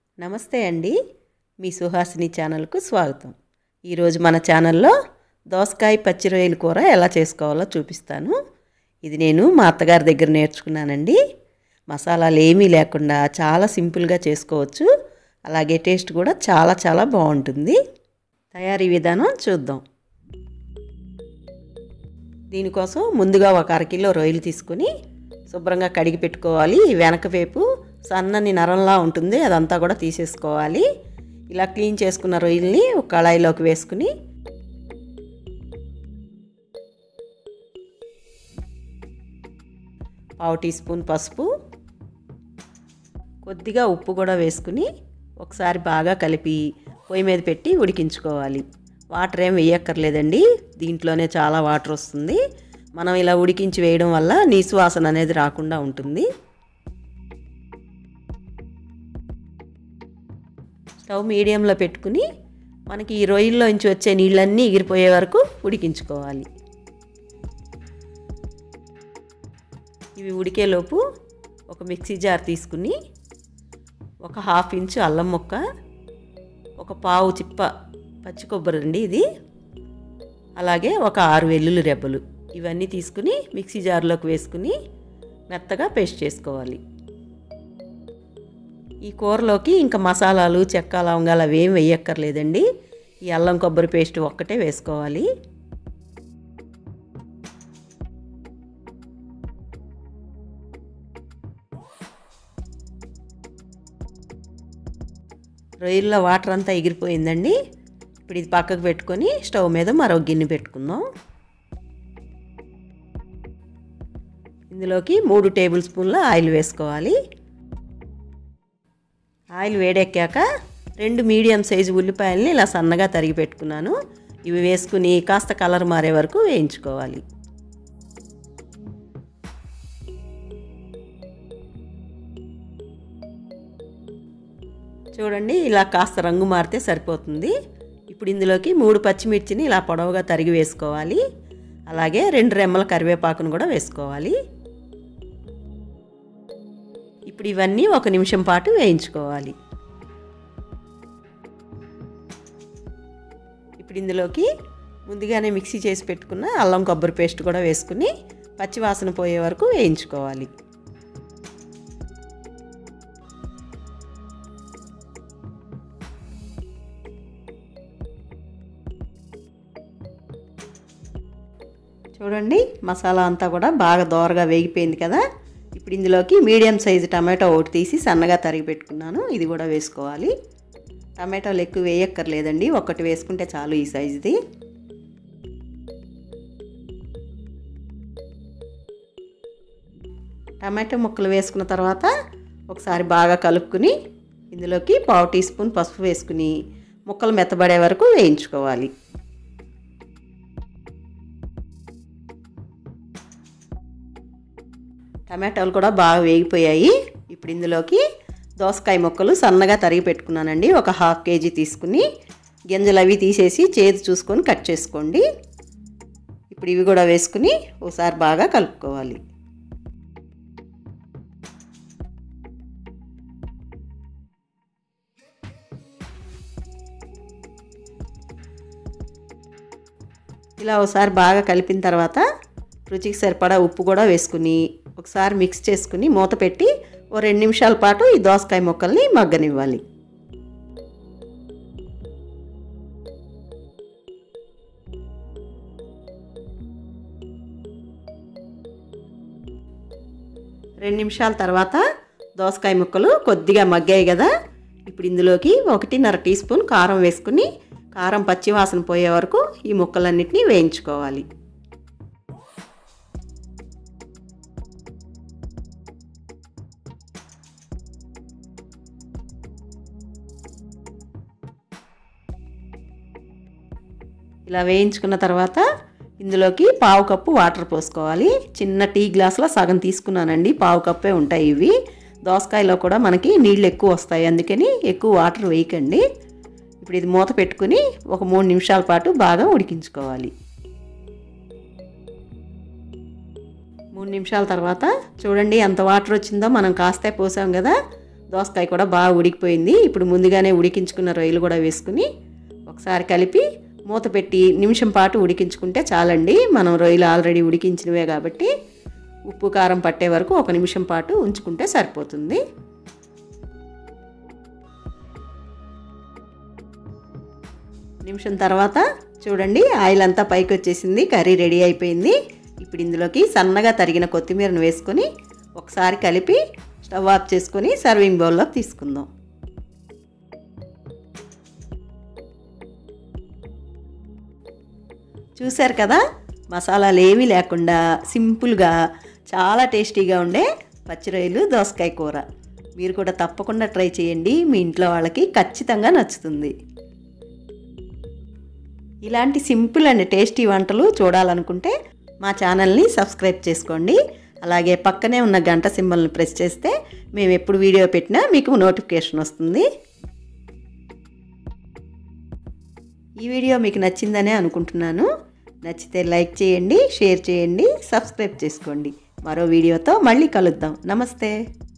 నమస్తే అండి మీ సుహాసిని ఛానల్కు స్వాగతం ఈరోజు మన ఛానల్లో దోసకాయ పచ్చి రొయ్యల కూర ఎలా చేసుకోవాలో చూపిస్తాను ఇది నేను మా అత్తగారి దగ్గర నేర్చుకున్నానండి మసాలాలు ఏమీ లేకుండా చాలా సింపుల్గా చేసుకోవచ్చు అలాగే టేస్ట్ కూడా చాలా చాలా బాగుంటుంది తయారీ విధానం చూద్దాం దీనికోసం ముందుగా ఒక అరకిలో రొయ్యలు తీసుకుని శుభ్రంగా కడిగి పెట్టుకోవాలి ఈ వెనక వైపు సన్నని నరంలా ఉంటుంది అదంతా కూడా తీసేసుకోవాలి ఇలా క్లీన్ చేసుకున్న రొయ్యల్ని ఒక కళాయిలోకి వేసుకుని పావు టీ స్పూన్ పసుపు కొద్దిగా ఉప్పు కూడా వేసుకుని ఒకసారి బాగా కలిపి పొయ్యి మీద పెట్టి ఉడికించుకోవాలి వాటర్ ఏం వేయక్కర్లేదండి దీంట్లోనే చాలా వాటర్ వస్తుంది మనం ఇలా ఉడికించి వేయడం వల్ల నీసు వాసన అనేది రాకుండా ఉంటుంది స్టవ్ మీడియంలో పెట్టుకుని మనకి ఈ రొయ్యల్లోంచి వచ్చే నీళ్ళన్నీ ఎగిరిపోయే వరకు ఉడికించుకోవాలి ఇవి ఉడికేలోపు ఒక మిక్సీ జార్ తీసుకుని ఒక హాఫ్ ఇంచు అల్లం ముక్క ఒక పావు చిప్ప పచ్చి కొబ్బరి అండి ఇది అలాగే ఒక ఆరు వెల్లుల్లి రెబ్బలు ఇవన్నీ తీసుకుని మిక్సీ జార్లోకి వేసుకుని మెత్తగా పేస్ట్ చేసుకోవాలి ఈ కూరలోకి ఇంకా మసాలాలు చెక్క లవంగాలు అవి ఏం వేయక్కర్లేదండి ఈ అల్లం కొబ్బరి పేస్ట్ ఒక్కటే వేసుకోవాలి రొయ్యల్లో వాటర్ అంతా ఎగిరిపోయిందండి ఇప్పుడు ఇది పక్కకు పెట్టుకొని స్టవ్ మీద మరో గిన్నె పెట్టుకుందాం ఇందులోకి మూడు టేబుల్ స్పూన్ల ఆయిల్ వేసుకోవాలి ఆయిల్ వేడెక్కాక రెండు మీడియం సైజు ఉల్లిపాయలని ఇలా సన్నగా తరిగి పెట్టుకున్నాను ఇవి వేసుకుని కాస్త కలర్ మారే వరకు వేయించుకోవాలి చూడండి ఇలా కాస్త రంగు మారితే సరిపోతుంది ఇప్పుడు ఇందులోకి మూడు పచ్చిమిర్చిని ఇలా పొడవుగా తరిగి వేసుకోవాలి అలాగే రెండు రెమ్మల కరివేపాకును కూడా వేసుకోవాలి ఇప్పుడు ఇవన్నీ ఒక నిమిషం పాటు వేయించుకోవాలి ఇప్పుడు ఇందులోకి ముందుగానే మిక్సీ చేసి పెట్టుకున్న అల్లం కొబ్బరి పేస్ట్ కూడా వేసుకుని పచ్చివాసన పోయే వరకు వేయించుకోవాలి చూడండి మసాలా అంతా కూడా బాగా దోరగా వేగిపోయింది కదా ఇప్పుడు ఇందులోకి మీడియం సైజు టమాటో ఒకటి తీసి సన్నగా తరిగి పెట్టుకున్నాను ఇది కూడా వేసుకోవాలి టమాటోలు ఎక్కువ వేయక్కర్లేదండి ఒకటి వేసుకుంటే చాలు ఈ సైజుది టమాటో ముక్కలు వేసుకున్న తర్వాత ఒకసారి బాగా కలుపుకుని ఇందులోకి పావు టీ స్పూన్ పసుపు వేసుకుని ముక్కలు మెత్తబడే వరకు వేయించుకోవాలి టమాటాలు కూడా బాగా వేగిపోయాయి ఇప్పుడు ఇందులోకి దోసకాయ ముక్కలు సన్నగా తరిగి పెట్టుకున్నానండి ఒక హాఫ్ కేజీ తీసుకుని గింజలు అవి తీసేసి చేతి చూసుకొని కట్ చేసుకోండి ఇప్పుడు ఇవి కూడా వేసుకుని ఒకసారి బాగా కలుపుకోవాలి ఇలా ఒకసారి బాగా కలిపిన తర్వాత రుచికి సరిపడా ఉప్పు కూడా వేసుకుని ఒకసారి మిక్స్ చేసుకుని మూత పెట్టి ఓ రెండు నిమిషాల పాటు ఈ దోసకాయ ముక్కల్ని మగ్గనివ్వాలి రెండు నిమిషాల తర్వాత దోసకాయ ముక్కలు కొద్దిగా మగ్గాయి కదా ఇప్పుడు ఇందులోకి ఒకటిన్నర టీ స్పూన్ కారం వేసుకుని కారం పచ్చివాసన పోయే వరకు ఈ ముక్కలన్నిటిని వేయించుకోవాలి ఇలా వేయించుకున్న తర్వాత ఇందులోకి పావు కప్పు వాటర్ పోసుకోవాలి చిన్న టీ గ్లాసులో సగం తీసుకున్నానండి పావు కప్పే ఉంటాయి ఇవి దోసకాయలో కూడా మనకి నీళ్ళు ఎక్కువ వస్తాయి అందుకని ఎక్కువ వాటర్ వేయకండి ఇప్పుడు ఇది మూత పెట్టుకుని ఒక మూడు నిమిషాల పాటు బాగా ఉడికించుకోవాలి మూడు నిమిషాల తర్వాత చూడండి ఎంత వాటర్ వచ్చిందో మనం కాస్తే పోసాం కదా దోసకాయ కూడా బాగా ఉడికిపోయింది ఇప్పుడు ముందుగానే ఉడికించుకున్న రొయ్యలు కూడా వేసుకుని ఒకసారి కలిపి మూత పెట్టి నిమిషం పాటు ఉడికించుకుంటే చాలండి మనం రొయ్యలు ఆల్రెడీ ఉడికించినవే కాబట్టి ఉప్పు కారం పట్టే వరకు ఒక నిమిషం పాటు ఉంచుకుంటే సరిపోతుంది నిమిషం తర్వాత చూడండి ఆయిల్ అంతా పైకి వచ్చేసింది కర్రీ రెడీ అయిపోయింది ఇప్పుడు ఇందులోకి సన్నగా తరిగిన కొత్తిమీరను వేసుకొని ఒకసారి కలిపి స్టవ్ ఆఫ్ చేసుకొని సర్వింగ్ బౌల్లోకి తీసుకుందాం చూశారు కదా మసాలాలు ఏమీ లేకుండా సింపుల్గా చాలా టేస్టీగా ఉండే పచ్చిరొయ్యలు దోసకాయ కూర మీరు కూడా తప్పకుండా ట్రై చేయండి మీ ఇంట్లో వాళ్ళకి ఖచ్చితంగా నచ్చుతుంది ఇలాంటి సింపుల్ అండ్ టేస్టీ వంటలు చూడాలనుకుంటే మా ఛానల్ని సబ్స్క్రైబ్ చేసుకోండి అలాగే పక్కనే ఉన్న గంట సింబల్ని ప్రెస్ చేస్తే మేము ఎప్పుడు వీడియో పెట్టినా మీకు నోటిఫికేషన్ వస్తుంది ఈ వీడియో మీకు నచ్చిందనే అనుకుంటున్నాను నచ్చితే లైక్ చేయండి షేర్ చేయండి సబ్స్క్రైబ్ చేసుకోండి మరో వీడియోతో మళ్ళీ కలుద్దాం నమస్తే